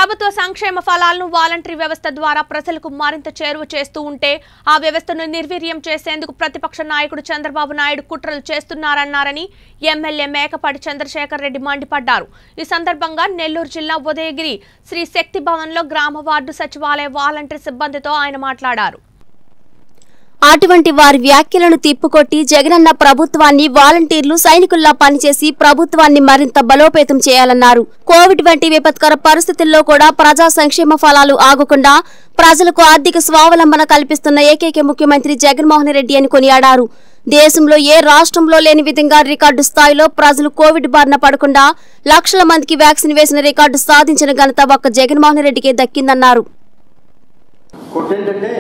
ప్రభుత్వ సంక్షేమ ఫలాలను వాలంటరీ వ్యవస్థ ద్వారా ప్రజలకు మరింత చేరువ చేస్తూ ఉంటే ఆ వ్యవస్థను నిర్వీర్యం చేసేందుకు ప్రతిపక్ష నాయకుడు చంద్రబాబు నాయుడు కుట్రలు చేస్తున్నారన్నారని ఎమ్మెల్యే మేకపాటి చంద్రశేఖర్ రెడ్డి మండిపడ్డారు ఈ సందర్భంగా నెల్లూరు జిల్లా ఉదయగిరి శ్రీ శక్తి భవన్లో గ్రామ వార్డు సచివాలయ వాలంటరీ సిబ్బందితో ఆయన మాట్లాడారు అటువంటి వారి వ్యాఖ్యలను తిప్పుకొట్టి జగనన్న ప్రభుత్వాన్ని వాలంటీర్లు సైనికుల్లా పనిచేసి ప్రభుత్వాన్ని మరింత బలోపేతం చేయాలన్నారు కోవిడ్ వంటి విపత్కర పరిస్థితుల్లో కూడా ప్రజా సంక్షేమ ఫలాలు ఆగకుండా ప్రజలకు ఆర్థిక స్వావలంబన కల్పిస్తున్న ఏకైక ముఖ్యమంత్రి జగన్మోహన్ రెడ్డి అని కొనియాడారు దేశంలో ఏ రాష్ట్రంలో లేని విధంగా రికార్డు స్థాయిలో ప్రజలు కోవిడ్ బారిన పడకుండా లక్షల మందికి వ్యాక్సిన్ వేసిన రికార్డు సాధించిన ఘనత ఒక్క జగన్మోహన్ రెడ్డికే దక్కిందన్నారు ఇంకోటి ఏంటంటే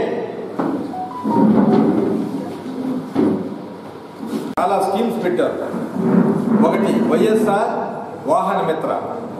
చాలా స్కీమ్స్ పెట్టారు ఒకటి వైఎస్ఆర్ వాహన మిత్ర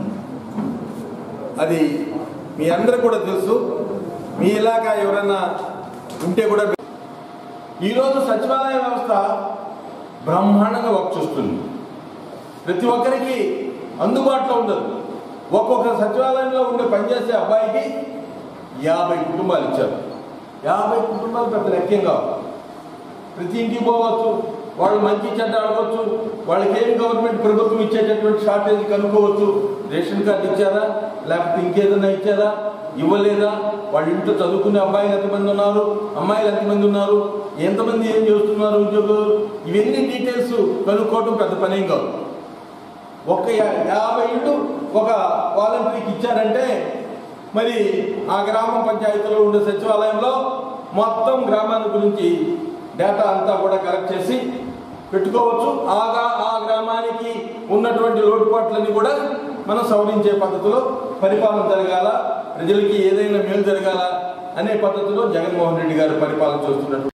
అది మీ అందరూ కూడా తెలుసు మీ ఇలాగా ఎవరైనా ఉంటే కూడా ఈరోజు సచివాలయ వ్యవస్థ బ్రహ్మాండంగా వర్క్ చూస్తుంది ప్రతి ఒక్కరికి అందుబాటులో ఉండదు ఒక్కొక్క సచివాలయంలో ఉండే పనిచేసే అబ్బాయికి యాభై కుటుంబాలు ఇచ్చారు యాభై కుటుంబాలు పెద్ద లెక్కేం కావు ప్రతి ఇంటికి పోవచ్చు వాళ్ళు మంచి చెడ్డ అడగవచ్చు వాళ్ళకి ఏం గవర్నమెంట్ ప్రభుత్వం ఇచ్చేటటువంటి షార్టేజ్ కనుక్కోవచ్చు రేషన్ కార్డు ఇచ్చారా లేకపోతే ఇంకేదైనా ఇచ్చారా ఇవ్వలేదా వాళ్ళ ఇంట్లో చదువుకునే అబ్బాయిలు ఎంతమంది ఉన్నారు అమ్మాయిలు ఎంతమంది ఉన్నారు ఎంతమంది ఏం చేస్తున్నారు ఉద్యోగులు ఇవన్నీ డీటెయిల్స్ కనుక్కోవటం పెద్ద పనేం కాదు ఒక యా- యాభై ఇళ్ళు ఒక వాలంటీర్కి ఇచ్చారంటే మరి ఆ గ్రామ పంచాయతీలో ఉండే సచివాలయంలో మొత్తం గ్రామాన్ని గురించి డేటా అంతా కూడా కలెక్ట్ చేసి పెట్టుకోవచ్చు ఆగా ఆ గ్రామానికి ఉన్నటువంటి లోటుపాట్లన్నీ కూడా మనం సవరించే పద్ధతిలో పరిపాలన జరగాల ప్రజలకి ఏదైనా మేలు జరగాల అనే పద్ధతిలో జగన్మోహన్ రెడ్డి గారు పరిపాలన చేస్తున్నట్టు